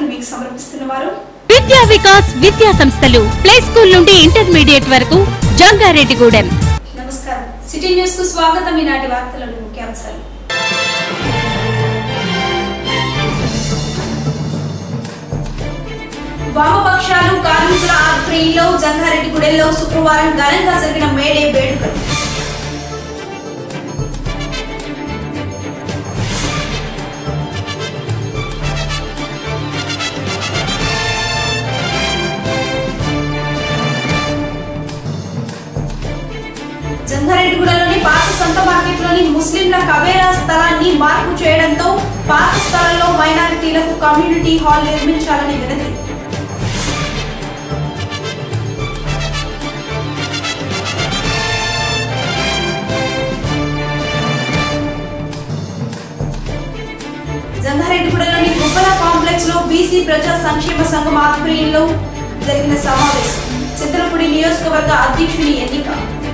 వార్తలు మీకు సమర్పిస్తున్న వారు విద్యా వికాస్ విద్యా సంస్థలు ప్లే స్కూల్ నుండి ఇంటర్మీడియట్ వరకు జంగారెడ్డిగూడెం నమస్కారం సిటీ న్యూస్ కు స్వాగతం ఈనాటి వార్తలను ముఖ్యాంశాలు వామపక్షాలు కార్మికుల ఆధ్వర్యంలో జంగారెడ్డిగూడెంలో శుక్రవారం ఘనంగా జరిగిన మేడే వేడుకలు జంగారెడ్డిగూడలోని పాత సంత మార్కెట్లోని ముస్లింల కబేరా స్థలాన్ని మార్పు చేయడంతో పాత స్థలంలో మైనారిటీలకు కమ్యూనిటీ హాల్ నిర్మించాలని వినతి జంగారెడ్డిగూడలోని గుబ్బల కాంప్లెక్స్ లో బీసీ ప్రజా సంక్షేమ సంఘం ఆధ్వర్యంలో జరిగిన సమావేశం చింతలపూడి నియోజకవర్గ అధ్యక్షుని ఎన్నిక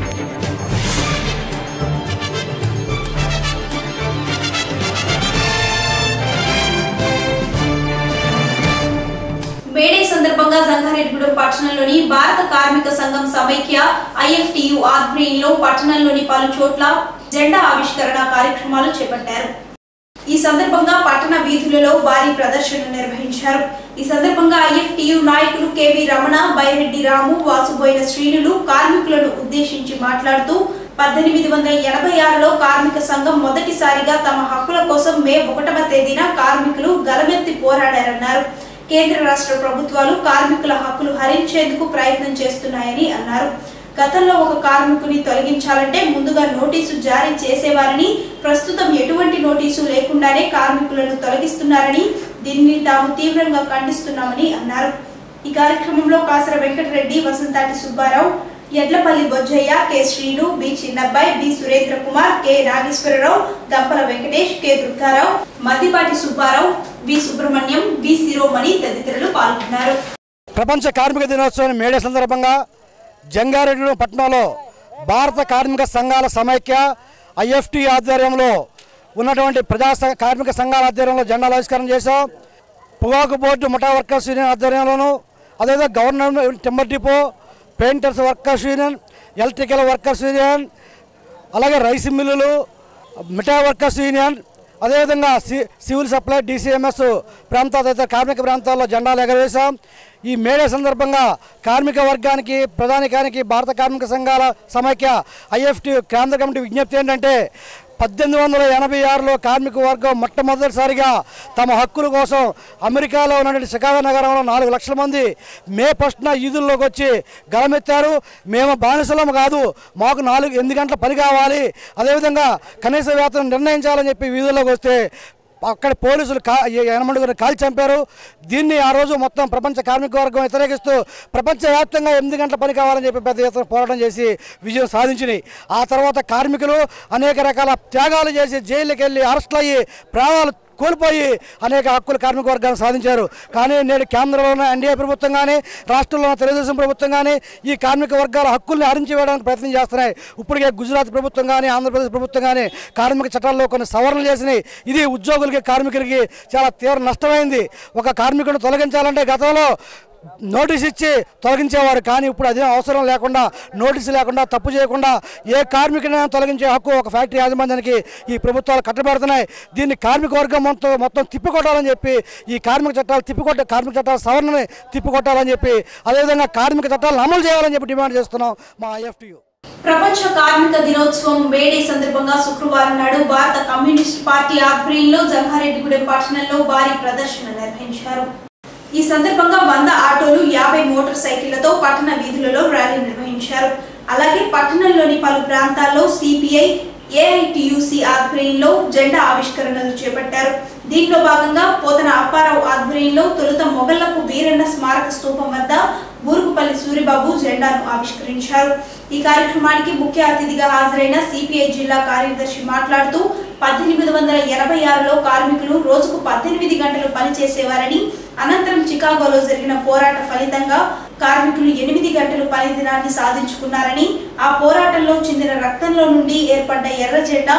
మేడే సందర్భంగా జంగారెడ్డిగూడెం పట్టణంలోని భారత కార్మిక సంఘం సమైక్య ఐఎఫ్టియు ఆధ్వర్యంలో పట్టణంలోని పలు చోట్ల జెండా ఆవిష్కరణ కార్యక్రమాలు చేపట్టారు ఈ సందర్భంగా పట్టణ వీధులలో భారీ ప్రదర్శన నిర్వహించారు ఈ సందర్భంగా ఐఎఫ్టియు నాయకులు కెవి రమణ బైరెడ్డి రాము వాసుబోయిన శ్రీనులు కార్మికులను ఉద్దేశించి మాట్లాడుతూ పద్దెనిమిది వందల ఎనభై ఆరులో కార్మిక సంఘం మొదటిసారిగా తమ హక్కుల కోసం మే ఒకటవ తేదీన కార్మికులు గలమెత్తి పోరాడారన్నారు కేంద్ర రాష్ట్ర ప్రభుత్వాలు కార్మికుల హక్కులు హరించేందుకు ప్రయత్నం చేస్తున్నాయని అన్నారు గతంలో ఒక కార్మికుని తొలగించాలంటే ముందుగా నోటీసు జారీ చేసేవారని ప్రస్తుతం ఎటువంటి నోటీసు లేకుండానే కార్మికులను తొలగిస్తున్నారని దీనిని తాము తీవ్రంగా ఖండిస్తున్నామని అన్నారు ఈ కార్యక్రమంలో Kasara Venkatareddy Vasanthati Subbarao Edlapalli Bojjaiah K Srinu B Chinnabbayi B Surendra Kumar K Nageswararao Dampala Venkatesh K Durgarao Maddipati Subbarao V Subrahmanyam V Siromani తదితరులు పాల్గొన్నారు ప్రపంచ కార్మిక దినోత్సవం మేడే సందర్భంగా జంగారెడ్డి పట్టణంలో భారత కార్మిక సంఘాల సమైక్య ఐఎఫ్టి ఆధ్వర్యంలో ఉన్నటువంటి ప్రజా స- కార్మిక సంఘాల ఆధ్వర్యంలో జెండాలు ఆవిష్కరణ చేశాం పొగాకు బోర్డు ముఠా వర్కర్స్ యూనియన్ ఆధ్వర్యంలోను అదేవిధంగా government timber depot painters workers union electrical workers union అలాగే రైస్ మిల్లులు మిఠాయి వర్కర్స్ యూనియన్ అదేవిధంగా సి సివిల్ సప్లై డిసిఎంఎస్ ప్రాంతాల తదితర కార్మిక ప్రాంతాల్లో జెండాలు ఎగరవేశాం ఈ మేడే సందర్భంగా కార్మిక వర్గానికి ప్రధానికానికి భారత కార్మిక సంఘాల సమైక్య ఐఎఫ్టి కేంద్ర కమిటీ విజ్ఞప్తి ఏంటంటే పద్దెనిమిది వందల ఎనభై ఆరులో కార్మిక వర్గం మొట్టమొదటిసారిగా తమ హక్కుల కోసం అమెరికాలో ఉన్నటువంటి షికాగో నగరంలో నాలుగు లక్షల మంది మే ఫస్ట్న ఈదుల్లోకి వచ్చి గలమెత్తారు మేము బానిసలం కాదు మాకు నాలుగు ఎనిమిది గంటల పని కావాలి అదేవిధంగా కనీస వేతనం నిర్ణయించాలని చెప్పి వీధుల్లోకి వస్తే అక్కడ పోలీసులు కా ఎనమండుగురు కాల్చి చంపారు దీన్ని ఆ రోజు మొత్తం ప్రపంచ కార్మిక వర్గం వ్యతిరేకిస్తూ ప్రపంచవ్యాప్తంగా ఎనిమిది గంటల పని కావాలని చెప్పి పెద్ద ఎత్తున పోరాటం చేసి విజయం సాధించినాయి ఆ తర్వాత కార్మికులు అనేక రకాల త్యాగాలు చేసి జైలుకి వెళ్ళి అరెస్టులు అయ్యి ప్రాణాలు కోల్పోయి అనేక హక్కులు కార్మిక వర్గాన్ని సాధించారు కానీ నేడు కేంద్రంలో ఉన్న ఎన్డీఏ ప్రభుత్వం కానీ రాష్ట్రంలో ఉన్న తెలుగుదేశం ప్రభుత్వం కానీ ఈ కార్మిక వర్గాల హక్కుల్ని హరించి వేయడానికి ప్రయత్నం చేస్తున్నాయి ఇప్పటికే గుజరాత్ ప్రభుత్వం కానీ ఆంధ్రప్రదేశ్ ప్రభుత్వం కానీ కార్మిక చట్టాల్లో కొన్ని సవరణలు చేసినాయి ఇది ఉద్యోగులకి కార్మికులకి చాలా తీవ్ర నష్టమైంది ఒక కార్మికుడిని తొలగించాలంటే గతంలో నోటీస్ ఇచ్చి తొలగించేవారు కానీ ఇప్పుడు అదే అవసరం లేకుండా నోటీసు లేకుండా తప్పు చేయకుండా ఏ కార్మికునైనా తొలగించే హక్కు ఒక ఫ్యాక్టరీ యాజమాన్యానికి ఈ ప్రభుత్వాలు కట్టబెడుతున్నాయి దీన్ని కార్మిక వర్గం మొత్తం మొత్తం తిప్పికొట్టాలని చెప్పి ఈ కార్మిక చట్టాలు తిప్పికొట్ట కార్మిక చట్టాల సవరణని తిప్పికొట్టాలని చెప్పి అదేవిధంగా కార్మిక చట్టాలను అమలు చేయాలని చెప్పి డిమాండ్ చేస్తున్నాం మా ఐఎఫ్టీయూ ప్రపంచ కార్మిక దినోత్సవం మేడే సందర్భంగా శుక్రవారం నాడు భారత కమ్యూనిస్ట్ పార్టీ ఆధ్వర్యంలో జంగారెడ్డిగూడెం పట్టణంలో భారీ ప్రదర్శన నిర్వహించారు ఈ సందర్భంగా వంద ఆటోలు యాభై మోటార్ సైకిళ్లతో పట్టణ వీధులలో ర్యాలీ నిర్వహించారు అలాగే పట్టణంలోని పలు ప్రాంతాల్లో సిపిఐ ఏఐటియుసి ఆధ్వర్యంలో జెండా ఆవిష్కరణలు చేపట్టారు దీంట్లో భాగంగా పోతన అప్పారావు ఆధ్వర్యంలో తొలుత మొగళ్లకు వీరన్న స్మారక స్తూపం వద్ద బూరుగుపల్లి సూరిబాబు జెండాను ఆవిష్కరించారు ఈ కార్యక్రమానికి ముఖ్య అతిథిగా హాజరైన సిపిఐ జిల్లా కార్యదర్శి మాట్లాడుతూ పద్దెనిమిది వందల ఎనభై ఆరులో కార్మికులు రోజుకు పద్దెనిమిది గంటలు పనిచేసేవారని అనంతరం చికాగోలో జరిగిన పోరాట ఫలితంగా కార్మికులు ఎనిమిది గంటలు పని దినాన్ని సాధించుకున్నారని ఆ పోరాటంలో చెందిన రక్తంలో నుండి ఏర్పడ్డ ఎర్ర జెండా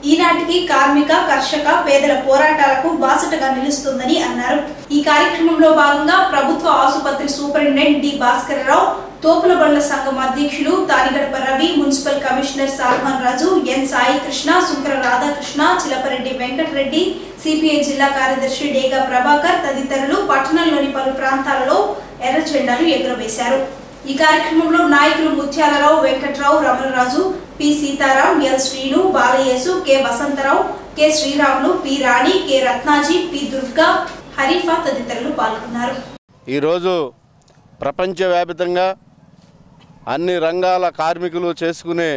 ఈనాటికి కార్మిక కర్షక పేదల పోరాటాలకు బాసటగా నిలుస్తుందని అన్నారు ఈ కార్యక్రమంలో భాగంగా ప్రభుత్వ ఆసుపత్రి సూపరింటెండెంట్ డి భాస్కరరావు తోపులబండ్ల సంఘం అధ్యక్షులు Tanigadapa Ravi municipal commissioner Salman Raju N Sai Krishna Sunkara Radhakrishna Chilapareddy Venkatareddy CPI జిల్లా కార్యదర్శి డేగా ప్రభాకర్ తదితరులు పట్టణంలోని పలు ప్రాంతాలలో ఎర్ర జెండాలు ఎగురవేశారు ఈ కార్యక్రమంలో నాయకులు Mutyalarao Venkatrao Ramanaraju P Sitaram L Srinu Balayesu K Vasantharao K Sriramulu P Rani K Ratnaji P Durga Harifa తదితరులు పాల్గొన్నారు ఈరోజు ప్రపంచవ్యాపితంగా అన్ని రంగాల కార్మికులు చేసుకునే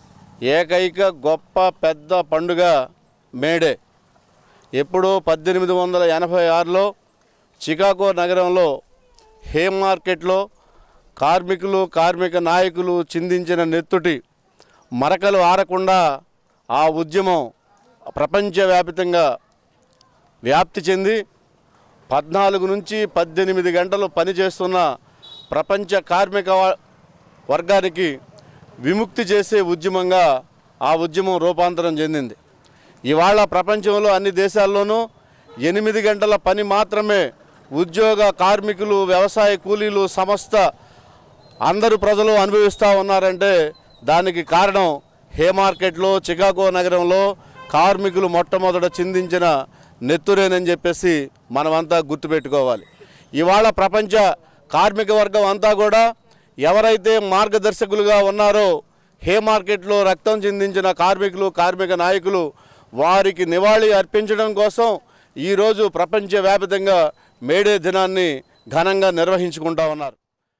ఏకైక గొప్ప పెద్ద పండుగ మేడే ఎప్పుడో పద్దెనిమిది వందల ఎనభై ఆరులో చికాగో నగరంలో హేమ్ మార్కెట్లో కార్మికులు కార్మిక నాయకులు చిందించిన నెత్తుటి మరకలు ఆరకుండా ఆ ఉద్యమం ప్రపంచవ్యాపితంగా వ్యాప్తి చెంది పద్నాలుగు నుంచి పద్దెనిమిది గంటలు పనిచేస్తున్న ప్రపంచ కార్మిక వ- వర్గానికి విముక్తి చేసే ఉద్యమంగా ఆ ఉద్యమం రూపాంతరం చెందింది ఇవాళ ప్రపంచంలో అన్ని దేశాల్లోనూ ఎనిమిది గంటల పని మాత్రమే ఉద్యోగ కార్మికులు వ్యవసాయ కూలీలు సమస్త అందరు ప్రజలు అనుభవిస్తూ ఉన్నారంటే దానికి కారణం హే మార్కెట్లో చికాగో నగరంలో కార్మికులు మొట్టమొదట చిందించిన నెత్తురేనని చెప్పేసి మనమంతా గుర్తుపెట్టుకోవాలి ఇవాళ ప్రపంచ కార్మిక వర్గం అంతా కూడా ఎవరైతే మార్గదర్శకులుగా ఉన్నారో హే మార్కెట్లో రక్తం చిందించిన కార్మికులు కార్మిక నాయకులు వారికి నివాళి అర్పించడం కోసం ఈరోజు ప్రపంచవ్యాప్తంగా మేడే దినాన్ని ఘనంగా నిర్వహించుకుంటా ఉన్నారు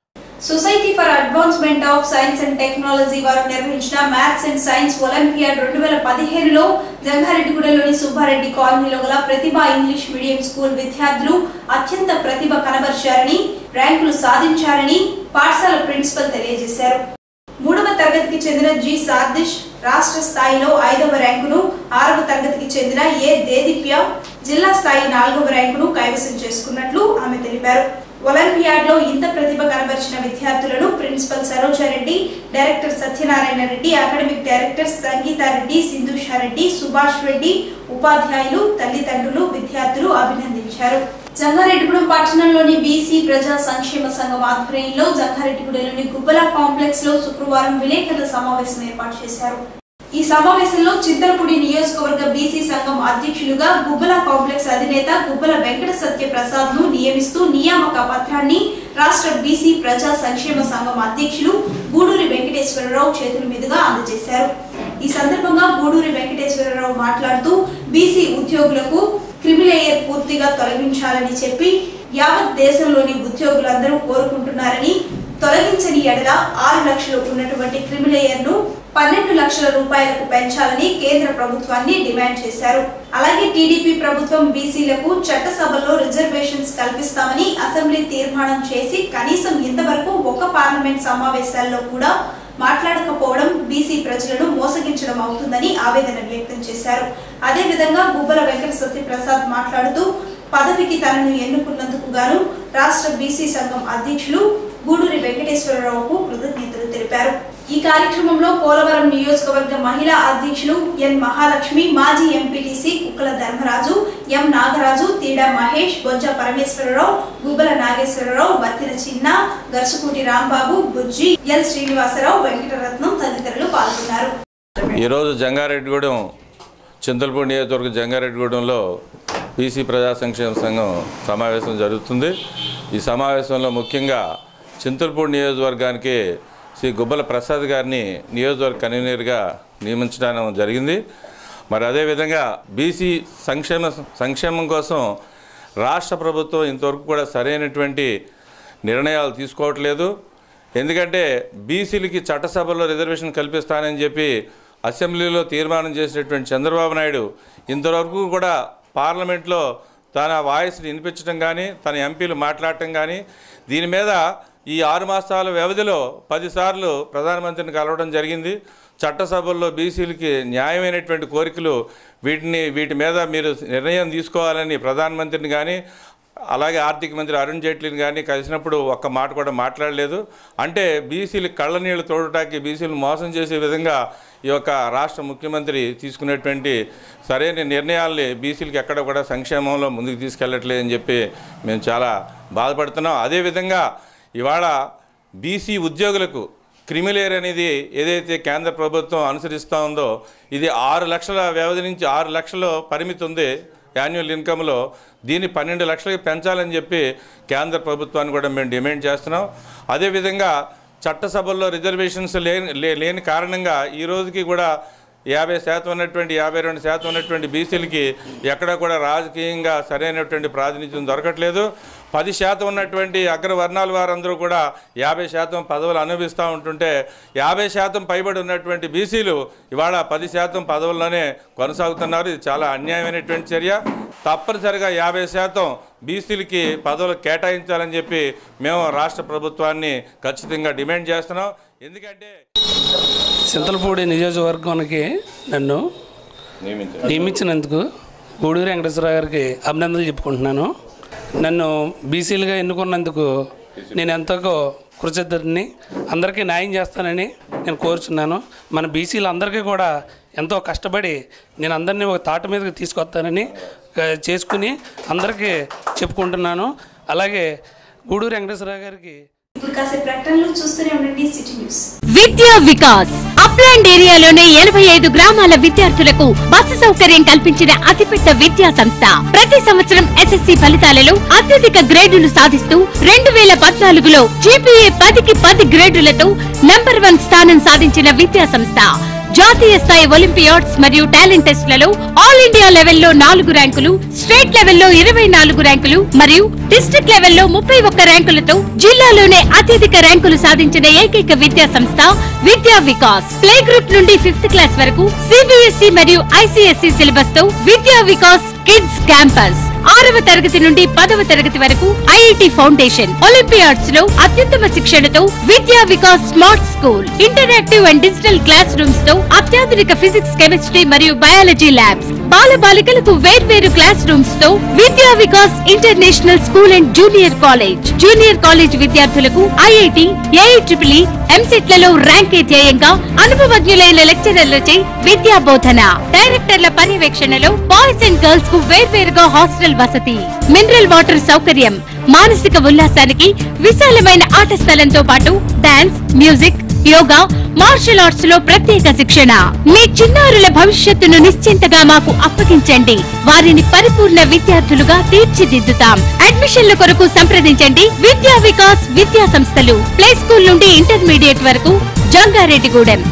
society for advancement of science and technology వారు నిర్వహించిన మ్యాథ్స్ అండ్ సైన్స్ ఒలింపియాడ్ రెండు వేల పదిహేనులో జంగారెడ్డిగూడెంలోని సుబ్బారెడ్డి కాలనీలో గల ప్రతిభ ఇంగ్లీష్ మీడియం స్కూల్ విద్యార్థులు అత్యంత ప్రతిభ కనబర్చారని ర్యాంకులు సాధించారని పాఠశాల ప్రిన్సిపల్ తెలియజేశారు మూడవ తరగతికి చెందిన జి సార్దిష్ రాష్ట్ర స్థాయిలో ఐదవ ర్యాంకును ఆరవ తరగతికి చెందిన ఏ దేదీప్య జిల్లా స్థాయి నాలుగవ ర్యాంకును కైవసం చేసుకున్నట్లు ఆమె తెలిపారు ఒలింపియాడ్ లో ఇంత ప్రతిభ కనబరిచిన విద్యార్థులను principal Sarojareddy director Satyanarayana Reddy academic director Sangeethareddy Sindhushareddy Subhash Reddy ఉపాధ్యాయులు తల్లిదండ్రులు విద్యార్థులు అభినందించారు జంగారెడ్డిగూడెం పట్టణంలోని బీసీ ప్రజా సంక్షేమ సంఘం ఆధ్వర్యంలో జంగారెడ్డిగూడెంలోని గుబ్బల కాంప్లెక్స్ లో శుక్రవారం విలేకరుల సమావేశం ఏర్పాటు చేశారు ఈ సమావేశంలో చింతలపూడి నియోజకవర్గ బీసీ సంఘం అధ్యక్షులుగా గుబ్బల కాంప్లెక్స్ అధినేత గుబ్బల వెంకట సత్య ప్రసాద్ ను నియమిస్తూ నియామక పత్రాన్ని రాష్ట్ర బీసీ ప్రజా సంక్షేమ సంఘం అధ్యక్షులు గూడూరి వెంకటేశ్వరరావు చేతుల మీదుగా అందజేశారు ఈ సందర్భంగా గూడూరి వెంకటేశ్వరరావు మాట్లాడుతూ బీసీ ఉద్యోగులకు క్రిమిలేయర్ పూర్తిగా తొలగించాలని చెప్పి యావత్ దేశంలోని ఉద్యోగులందరూ కోరుకుంటున్నారని తొలగించని ఎడల ఆరు లక్షలు ఉన్నటువంటి క్రిమిలేయర్ ను పన్నెండు లక్షల రూపాయలకు పెంచాలని కేంద్ర ప్రభుత్వాన్ని డిమాండ్ చేశారు అలాగే టీడీపీ ప్రభుత్వం బీసీలకు చట్టసభల్లో రిజర్వేషన్స్ కల్పిస్తామని అసెంబ్లీ తీర్మానం చేసి కనీసం ఇంతవరకు ఒక్క పార్లమెంట్ సమావేశాల్లో కూడా మాట్లాడకపోవడం బీసీ ప్రజలను మోసగించడం అవుతుందని ఆవేదన వ్యక్తం చేశారు అదేవిధంగా గుబ్బల వెంకట సత్యప్రసాద్ మాట్లాడుతూ పదవికి తనను ఎన్నుకున్నందుకు గాను రాష్ట్ర బీసీ సంఘం అధ్యక్షులు గూడూరి వెంకటేశ్వరరావుకు కృతజ్ఞతలు తెలిపారు ఈ కార్యక్రమంలో పోలవరం నియోజకవర్గ మహిళా అధ్యక్షులు ఎన్ మహాలక్ష్మి మాజీ ఎంపీటీసీ కుక్కల ధర్మరాజు ఎం నాగరాజు తీడా మహేష్ బొజ్జ పరమేశ్వరరావు గుబ్బల నాగేశ్వరరావు బత్తిన చిన్న గర్సుకూటి రాంబాబు బుజ్జి ఎల్ శ్రీనివాసరావు వెంకటరత్నం తదితరులు పాల్గొన్నారు ఈరోజు జంగారెడ్డిగూడెం చింతలపూడి నియోజకవర్గ జంగారెడ్డిగూడెంలో బీసీ ప్రజా సంక్షేమ సంఘం సమావేశం జరుగుతుంది ఈ సమావేశంలో ముఖ్యంగా చింతలపూడి నియోజకవర్గానికి శ్రీ గుబ్బల ప్రసాద్ గారిని నియోజకవర్గ కన్వీనర్గా నియమించడం జరిగింది మరి అదేవిధంగా బీసీ సంక్షేమ సంక్షేమం కోసం రాష్ట్ర ప్రభుత్వం ఇంతవరకు కూడా సరైనటువంటి నిర్ణయాలు తీసుకోవట్లేదు ఎందుకంటే బీసీలకి చట్టసభలో రిజర్వేషన్ కల్పిస్తానని చెప్పి అసెంబ్లీలో తీర్మానం చేసినటువంటి చంద్రబాబు నాయుడు ఇంతవరకు కూడా పార్లమెంట్లో తన వాయిస్ని వినిపించడం కానీ తన ఎంపీలు మాట్లాడటం కానీ దీని మీద ఈ ఆరు మాసాల వ్యవధిలో పదిసార్లు ప్రధానమంత్రిని కలవడం జరిగింది చట్టసభల్లో బీసీలకి న్యాయమైనటువంటి కోరికలు వీటిని వీటి మీద మీరు నిర్ణయం తీసుకోవాలని ప్రధానమంత్రిని కానీ అలాగే ఆర్థిక మంత్రి అరుణ్ జైట్లీని కానీ కలిసినప్పుడు ఒక్క మాట కూడా మాట్లాడలేదు అంటే బీసీలు కళ్ళ నీళ్ళు తోడటానికి బీసీలు మోసం చేసే విధంగా ఈ యొక్క రాష్ట్ర ముఖ్యమంత్రి తీసుకునేటువంటి సరైన నిర్ణయాల్ని బీసీలకు ఎక్కడ కూడా సంక్షేమంలో ముందుకు తీసుకెళ్ళట్లేదని చెప్పి మేము చాలా బాధపడుతున్నాం అదేవిధంగా ఇవాళ బీసీ ఉద్యోగులకు క్రిమిలేర్ అనేది ఏదైతే కేంద్ర ప్రభుత్వం అనుసరిస్తూ ఉందో ఇది ఆరు లక్షల వ్యవధి నుంచి ఆరు లక్షల పరిమితి ఉంది యాన్యువల్ ఇన్కంలో దీన్ని పన్నెండు లక్షలకి పెంచాలని చెప్పి కేంద్ర ప్రభుత్వాన్ని కూడా మేము డిమాండ్ చేస్తున్నాం అదేవిధంగా చట్టసభల్లో రిజర్వేషన్స్ లేని లే- లేని కారణంగా ఈ రోజుకి కూడా యాభై శాతం ఉన్నటువంటి యాభై రెండు శాతం ఉన్నటువంటి బీసీలకి ఎక్కడ కూడా రాజకీయంగా సరైనటువంటి ప్రాతినిధ్యం దొరకట్లేదు పది శాతం ఉన్నటువంటి అగ్రవర్ణాల వారందరూ కూడా యాభై శాతం పదవులు అనుభవిస్తూ ఉంటుంటే యాభై శాతం పైబడి ఉన్నటువంటి బీసీలు ఇవాళ పది శాతం పదవుల్లోనే కొనసాగుతున్నారు ఇది చాలా అన్యాయమైనటువంటి చర్య తప్పనిసరిగా యాభై శాతం బీసీలకి పదవులు కేటాయించాలని చెప్పి మేము రాష్ట్ర ప్రభుత్వాన్ని ఖచ్చితంగా డిమాండ్ చేస్తున్నాం ఎందుకంటే చింతలపూడి నియోజకవర్గానికి నన్ను నియమించినందుకు గూడూరు వెంకటేశ్వరరావు గారికి అభినందనలు చెప్పుకుంటున్నాను నన్ను బీసీలుగా ఎన్నుకున్నందుకు నేను ఎంతగా కృతజ్ఞతని అందరికీ న్యాయం చేస్తానని నేను కోరుచున్నాను మన బీసీలు అందరికీ కూడా ఎంతో కష్టపడి నేను అందరినీ ఒక తాట మీదకి తీసుకొస్తానని ఆ, చేసుకుని అందరికీ చెప్పుకుంటున్నాను అలాగే గూడూరు వెంకటేశ్వరరావు గారికి ఇప్పుడు కాసేపు ప్రకటనలు చూస్తూనే ఉండండి సిటీ న్యూస్ విద్యా వికాస్ అప్లాండ్ ఏరియాలోనే ఎనభై ఐదు గ్రామాల విద్యార్థులకు బస్సు సౌకర్యం కల్పించిన అతిపెద్ద విద్యా సంస్థ ప్రతి సంవత్సరం ఎస్ఎస్సి ఫలితాలలో అత్యధిక గ్రేడులు సాధిస్తూ రెండు వేల పద్నాలుగులో జీపీఏ పదికి పది గ్రేడులతో నంబర్ వన్ స్థానం సాధించిన విద్యా సంస్థ జాతీయ స్థాయి ఒలింపియాడ్స్ మరియు టాలెంట్ టెస్ట్లలో ఆల్ ఇండియా లెవెల్లో నాలుగు ర్యాంకులు స్టేట్ లెవెల్లో ఇరవై నాలుగు ర్యాంకులు మరియు డిస్ట్రిక్ట్ లెవెల్లో ముప్పై ఒక్క ర్యాంకులతో జిల్లాలోనే అత్యధిక ర్యాంకులు సాధించిన ఏకైక విద్యా సంస్థ విద్యా వికాస్ ప్లే గ్రూప్ నుండి ఫిఫ్త్ క్లాస్ వరకు సిబిఎస్ఈ మరియు ఐసిఎస్ఈ సిలబస్ తో విద్యా వికాస్ కిడ్స్ క్యాంపస్ ఆరవ తరగతి నుండి పదవ తరగతి వరకు ఐఐటి ఫౌండేషన్ ఒలింపియాడ్స్ లో అత్యుత్తమ శిక్షణతో Vidya Vikas smart school interactive and digital classrooms తో అత్యాధునిక ఫిజిక్స్ కెమిస్ట్రీ మరియు బయాలజీ ల్యాబ్స్ బాల బాలికలకు వేర్వేరు క్లాస్ రూమ్స్ తో Vidya Vikas international school and junior college junior college విద్యార్థులకు ఐఐటి ఏఐట్రిపుల్ ఎంసెట్లలో ర్యాంకే ధ్యేయంగా అనుభవజ్ఞులైన లెక్చరర్లచే విద్యా బోధన డైరెక్టర్ల పర్యవేక్షణలో బాయ్స్ అండ్ గర్ల్స్ కు వేర్వేరుగా హాస్టల్ వసతి మినరల్ వాటర్ సౌకర్యం మానసిక ఉల్లాసానికి విశాలమైన ఆట స్థలంతో పాటు dance music yoga martial arts లో ప్రత్యేక శిక్షణ మీ చిన్నారుల భవిష్యత్తును నిశ్చింతగా మాకు అప్పగించండి వారిని పరిపూర్ణ విద్యార్థులుగా తీర్చిదిద్దుతాం అడ్మిషన్ల కొరకు సంప్రదించండి విద్యా వికాస్ విద్యా సంస్థలు ప్లే స్కూల్ నుండి ఇంటర్మీడియట్ వరకు జంగారెడ్డిగూడెం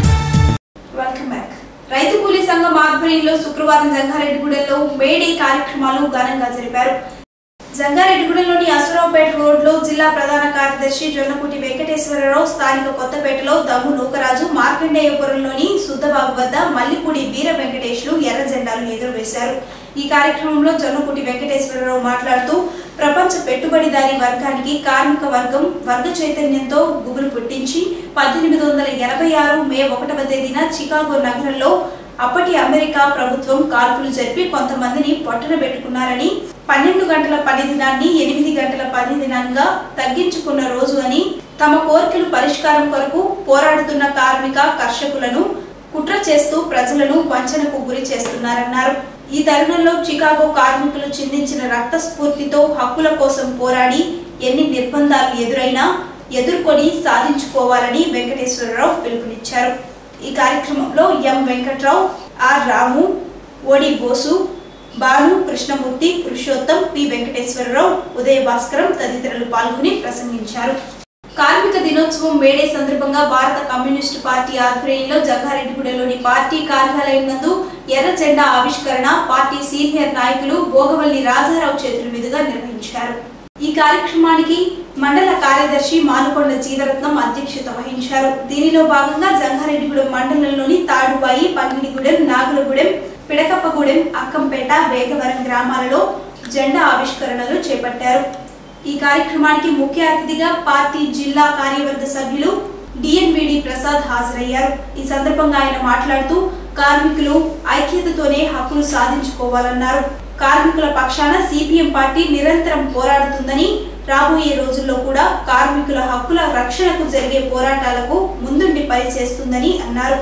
వెల్కమ్ బ్యాక్ రైతు కూలీ సంఘం ఆధ్వర్యంలో శుక్రవారం జంగారెడ్డిగూడెంలో మేడే కార్యక్రమాలు ఘనంగా జరిపారు జంగారెడ్డిగూడెంలోని అసురావుపేట రోడ్లో జిల్లా ప్రధాన కార్యదర్శి జొన్నకుటి వెంకటేశ్వరరావు స్థానిక కొత్తపేటలో దమ్ము నూకరాజు మార్కండేయపురంలోని సుద్దబాబు వద్ద మల్లిపూడి వీర వెంకటేశ్లు ఎర్ర జెండాలు ఎగురవేశారు ఈ కార్యక్రమంలో జొన్నకుటి వెంకటేశ్వరరావు మాట్లాడుతూ ప్రపంచ పెట్టుబడిదారీ వర్గానికి కార్మిక వర్గం వర్గ చైతన్యంతో గుబులు పుట్టించి పద్దెనిమిది వందల ఎనభై ఆరు మే ఒకటవ తేదీన చికాగో నగరంలో అప్పటి అమెరికా ప్రభుత్వం కాల్పులు జరిపి కొంతమందిని పొట్టన పెట్టుకున్నారని పన్నెండు గంటల పని దినాన్ని ఎనిమిది గంటల పని దినంగా తగ్గించుకున్న రోజు అని తమ కోరికలు పరిష్కారం కొరకు పోరాడుతున్న కార్మిక కర్షకులను కుట్ర చేస్తూ ప్రజలను వంచనకు గురి చేస్తున్నారన్నారు ఈ తరుణంలో చికాగో కార్మికులు చిందించిన రక్త స్ఫూర్తితో హక్కుల కోసం పోరాడి ఎన్ని నిర్బంధాలు ఎదురైనా ఎదుర్కొని సాధించుకోవాలని వెంకటేశ్వరరావు పిలుపునిచ్చారు ఈ కార్యక్రమంలో M Venkatrao R Ramu OD Bosu Balu Krishnamurthy Purushottam P Venkateswararao Udaya Bhaskaram తదితరులు పాల్గొని ప్రసంగించారు కార్మిక దినోత్సవం మేడే సందర్భంగా భారత కమ్యూనిస్టు పార్టీ ఆధ్వర్యంలో జంగారెడ్డిగూడెంలోని పార్టీ కార్యాలయం నందు ఎర్ర జెండా ఆవిష్కరణ పార్టీ సీనియర్ నాయకులు భోగవల్లి రాజారావు చేతుల మీదుగా నిర్వహించారు ఈ కార్యక్రమానికి మండల కార్యదర్శి మానుకొండ జీవరత్నం అధ్యక్షత వహించారు దీనిలో భాగంగా జంగారెడ్డిగూడెం మండలంలోని తాడుబాయి పన్నిడిగూడెం నాగులగూడెం పిడకప్పగూడెం అక్కంపేట వేగవరం గ్రామాలలో జెండా ఆవిష్కరణలు చేపట్టారు ఈ కార్యక్రమానికి ముఖ్య అతిథిగా పార్టీ జిల్లా కార్యవర్గ సభ్యులు డిఎన్విడి ప్రసాద్ హాజరయ్యారు ఈ సందర్భంగా ఆయన మాట్లాడుతూ కార్మికులు ఐక్యతతోనే హక్కులు సాధించుకోవాలన్నారు కార్మికుల పక్షాన సిపిఎం పార్టీ నిరంతరం పోరాడుతుందని రాబోయే రోజుల్లో కూడా కార్మికుల హక్కుల రక్షణకు జరిగే పోరాటాలకు ముందుండి పనిచేస్తుందని అన్నారు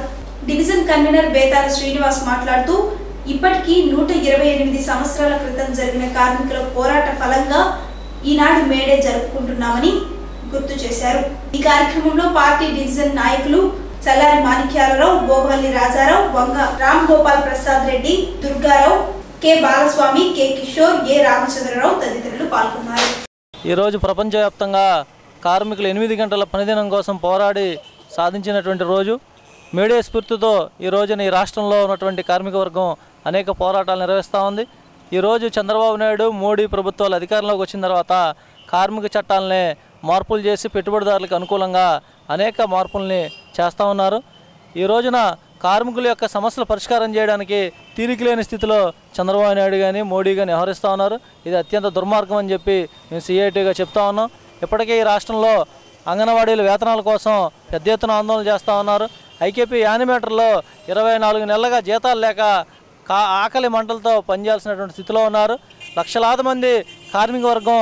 డివిజన్ కన్వీనర్ బేతాల శ్రీనివాస్ మాట్లాడుతూ ఇప్పటికీ నూట ఇరవై ఎనిమిది సంవత్సరాల క్రితం జరిగిన కార్మికుల పోరాట ఫలంగా ఈనాడు మేడే జరుపుకుంటున్నామని గుర్తు చేశారు ఈ కార్యక్రమంలో పార్టీ డివిజన్ నాయకులు Challari Manikyalarao Bogavalli Rajarao Vanga Ram Gopal Prasad Reddy Durgarao K Balaswamy K Kishore A Ramachandrarao తదితరులు పాల్గొన్నారు ఈరోజు ప్రపంచవ్యాప్తంగా కార్మికులు ఎనిమిది గంటల పనిదినం కోసం పోరాడి సాధించినటువంటి రోజు మీడియా స్ఫూర్తితో ఈ రోజున ఈ రాష్ట్రంలో ఉన్నటువంటి కార్మిక వర్గం అనేక పోరాటాలు నిర్వహిస్తూ ఉంది ఈరోజు చంద్రబాబు నాయుడు మోడీ ప్రభుత్వాలు అధికారంలోకి వచ్చిన తర్వాత కార్మిక చట్టాలనే మార్పులు చేసి పెట్టుబడిదారులకు అనుకూలంగా అనేక మార్పుల్ని చేస్తూ ఉన్నారు ఈ రోజున కార్మికుల యొక్క సమస్యలు పరిష్కారం చేయడానికి తీరిక లేని స్థితిలో చంద్రబాబు నాయుడు కానీ మోడీ కానీ వ్యవహరిస్తూ ఉన్నారు ఇది అత్యంత దుర్మార్గం అని చెప్పి మేము సిఐటిగా చెప్తా ఉన్నాం ఇప్పటికే ఈ రాష్ట్రంలో అంగన్వాడీల వేతనాల కోసం పెద్ద ఎత్తున ఆందోళన చేస్తూ ఉన్నారు ఐకేపీ యానిమేటర్లో ఇరవై నాలుగు నెలలుగా జీతాలు లేక కా ఆకలి మంటలతో పనిచేయాల్సినటువంటి స్థితిలో ఉన్నారు లక్షలాది మంది కార్మిక వర్గం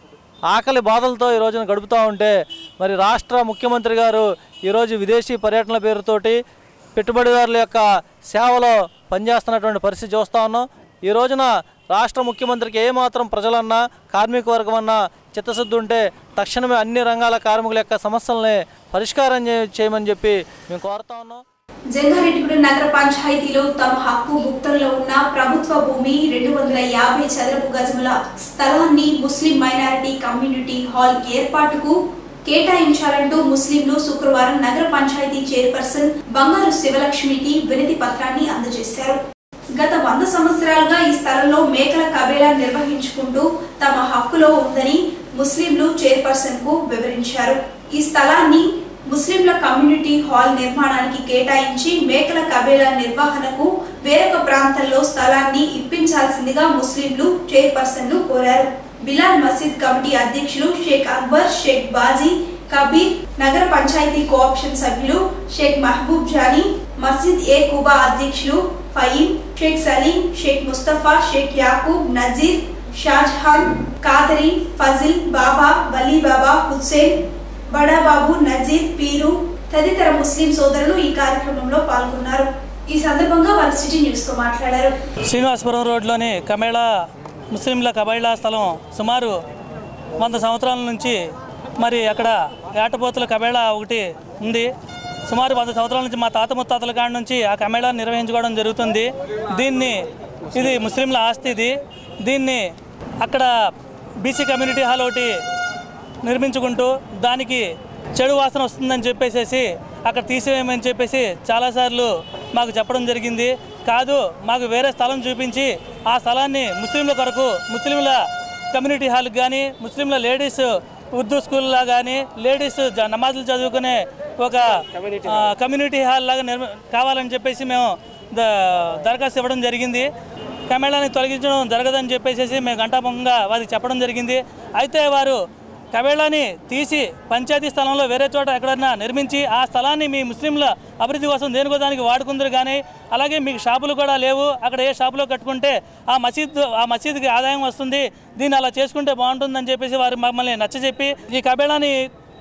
ఆకలి బాధలతో ఈ రోజున గడుపుతూ ఉంటే మరి రాష్ట్ర ముఖ్యమంత్రి గారు ఈరోజు విదేశీ పర్యటనల పేరుతోటి పెట్టుబడిదారుల యొక్క సేవలో పనిచేస్తున్నటువంటి పరిస్థితి చూస్తూ ఉన్నాం ఈ రోజున రాష్ట్ర ముఖ్యమంత్రికి ఏమాత్రం ప్రజలన్నా కార్మిక వర్గం అన్నా చిత్తశుద్ధి ఉంటే తక్షణమే అన్ని రంగాల కార్మికుల యొక్క సమస్యల్ని పరిష్కారం చే- చేయమని చెప్పి మేము కోరుతా ఉన్నాం జంగారెడ్డిగూడెం నగర పంచాయతీలో తమ హక్కు గుప్తంలో ఉన్న ప్రభుత్వ భూమి రెండు వందల యాభై చదరపు గజముల స్థలాన్ని ముస్లిం మైనారిటీ కమ్యూనిటీ హాల్ ఏర్పాటుకు కేటాయించాలంటూ ముస్లింలు శుక్రవారం నగర పంచాయతీ చైర్పర్సన్ బంగారు శివలక్ష్మికి వినతి పత్రాన్ని అందజేశారు గత వంద సంవత్సరాలుగా ఈ స్థలంలో మేకల కబేలా నిర్వహించుకుంటూ తమ హక్కులో ఉందని ముస్లింలు చైర్పర్సన్ కు వివరించారు ఈ స్థలాన్ని ముస్లింల కమ్యూనిటీ హాల్ నిర్మాణానికి కేటాయించి మేకల కబేలా నిర్వహణకు వేరొక ప్రాంతంలో స్థలాన్ని ఇప్పించాల్సిందిగా ముస్లింలు చైర్పర్సన్ ను కోరారు బిలాల్ మసీద్ కమిటీ అధ్యక్షులు షేక్ అక్బర్ షేక్ బాజీ కబీర్ నగర పంచాయతీ కోఆప్షన్ సభ్యులు షేక్ మహబూబ్ జానీ మసీద్ ఏ కుబా అధ్యక్షులు ఫయీం షేక్ సలీం షేక్ ముస్తఫా షేక్ యాకూబ్ నజీర్ షాజహాన్ కాదరి ఫజిల్ బాబా వలీ బాబా హుస్సేన్ బడాబాబు నజీర్ పీరు తదితర ముస్లిం సోదరులు ఈ కార్యక్రమంలో పాల్గొన్నారు ఈ సందర్భంగా వారు సిటీ న్యూస్ తో మాట్లాడారు శ్రీనివాసపురం రోడ్లోని కమేళా ముస్లింల కబైలా స్థలం సుమారు వంద సంవత్సరాల నుంచి మరి అక్కడ ఏటపోతుల కబేళా ఒకటి ఉంది సుమారు వంద సంవత్సరాల నుంచి మా తాత ముత్తాతల కాడ నుంచి ఆ కమేళా నిర్వహించుకోవడం జరుగుతుంది దీన్ని ఇది ముస్లింల ఆస్తి ఇది దీన్ని అక్కడ బీసీ కమ్యూనిటీ హాల్ ఒకటి నిర్మించుకుంటూ దానికి చెడు వాసన వస్తుందని చెప్పేసి అక్కడ తీసివేయమని చెప్పేసి చాలాసార్లు మాకు చెప్పడం జరిగింది కాదు మాకు వేరే స్థలం చూపించి ఆ స్థలాన్ని ముస్లింల కొరకు ముస్లింల కమ్యూనిటీ హాల్కి కానీ ముస్లింల లేడీస్ ఉర్దూ స్కూల్లా కానీ లేడీస్ జ- నమాజులు చదువుకునే ఒక ఆ, కమ్యూనిటీ హాల్ లాగా నిర్మ కావాలని చెప్పేసి మేము ద దరఖాస్తు ఇవ్వడం జరిగింది కమేళాన్ని తొలగించడం జరగదని చెప్పేసి మేము గంటాపంగా వారికి చెప్పడం జరిగింది అయితే వారు కమేళాన్ని తీసి పంచాయతీ స్థలంలో వేరే చోట ఎక్కడన్నా నిర్మించి ఆ స్థలాన్ని మీ ముస్లింల అభివృద్ధి కోసం దేనికో దానికి వాడుకుందరు కానీ అలాగే మీకు షాపులు కూడా లేవు అక్కడ ఏ షాపులో కట్టుకుంటే ఆ మసీద్ ఆ మసీద్కి ఆదాయం వస్తుంది దీన్ని అలా చేసుకుంటే బాగుంటుందని చెప్పేసి వారు మమ్మల్ని నచ్చజెప్పి ఈ కబేళాన్ని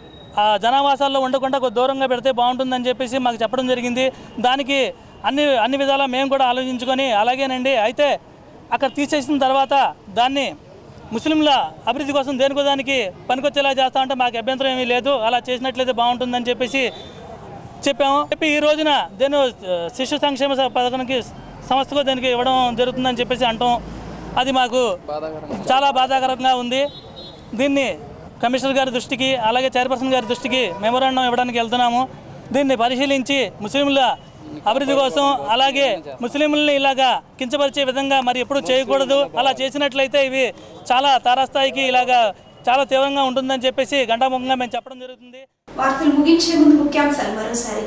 ఆ జనావాసాల్లో ఉండకుండా కొద్ది దూరంగా పెడితే బాగుంటుందని చెప్పేసి మాకు చెప్పడం జరిగింది దానికి అన్ని అన్ని విధాలా మేము కూడా ఆలోచించుకొని అలాగేనండి అయితే అక్కడ తీసేసిన తర్వాత దాన్ని ముస్లింల అభివృద్ధి కోసం దేనికో దానికి పనికొచ్చేలా చేస్తా ఉంటే మాకు అభ్యంతరం ఏమీ లేదు అలా చేసినట్లయితే బాగుంటుందని చెప్పేసి చెప్పాము చెప్పి ఈ రోజున దేని శిశు సంక్షేమ స- పథకానికి సంస్థకు దానికి ఇవ్వడం జరుగుతుందని చెప్పేసి అంటాం అది మాకు చాలా బాధాకరంగా ఉంది దీన్ని కమిషనర్ గారి దృష్టికి అలాగే చైర్పర్సన్ గారి దృష్టికి మెమోరాండం ఇవ్వడానికి వెళ్తున్నాము దీన్ని పరిశీలించి ముస్లింల అభివృద్ధి కోసం అలాగే ముస్లింలని ఇలాగా కించపరిచే విధంగా మరి ఎప్పుడు చేయకూడదు అలా చేసినట్లయితే ఇవి చాలా తారాస్థాయికి ఇలాగా చాలా తీవ్రంగా ఉంటుందని చెప్పేసి గంటాముఖంగా మేము చెప్పడం జరుగుతుంది వార్తలు ముగించే ముందు ముఖ్యాంశాలు మరోసారి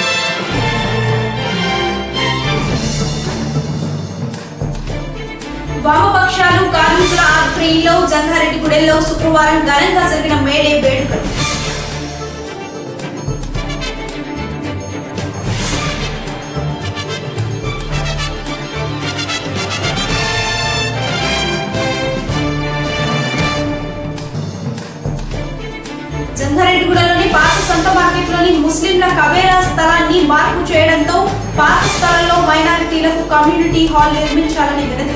వామపక్షాలు కార్మికుల ఆధ్వర్యంలో జంగారెడ్డిగూడెంలో శుక్రవారం ఘనంగా జరిగిన మేడే వేడుకలు జంగారెడ్డిగూడలోని పాత సంత మార్కెట్లోని ముస్లింల కబేరా స్థలాన్ని మార్పు చేయడంతో కమ్యూనిటీ హాల్ నిర్మించాలని వినతి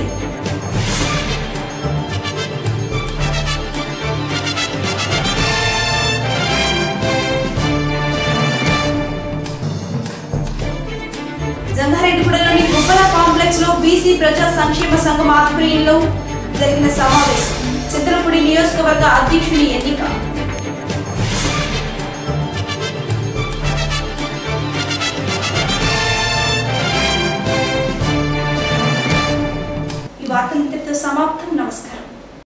జంగారెడ్డిగూడలోని గుబ్బల కాంప్లెక్స్ లో బీసీ ప్రజా సంక్షేమ సంఘం ఆధ్వర్యంలో జరిగిన సమావేశం చింతలపూడి నియోజకవర్గ అధ్యక్షుని ఎన్నిక ఈ వార్తలు ఇంతటితో సమాప్తం నమస్కారం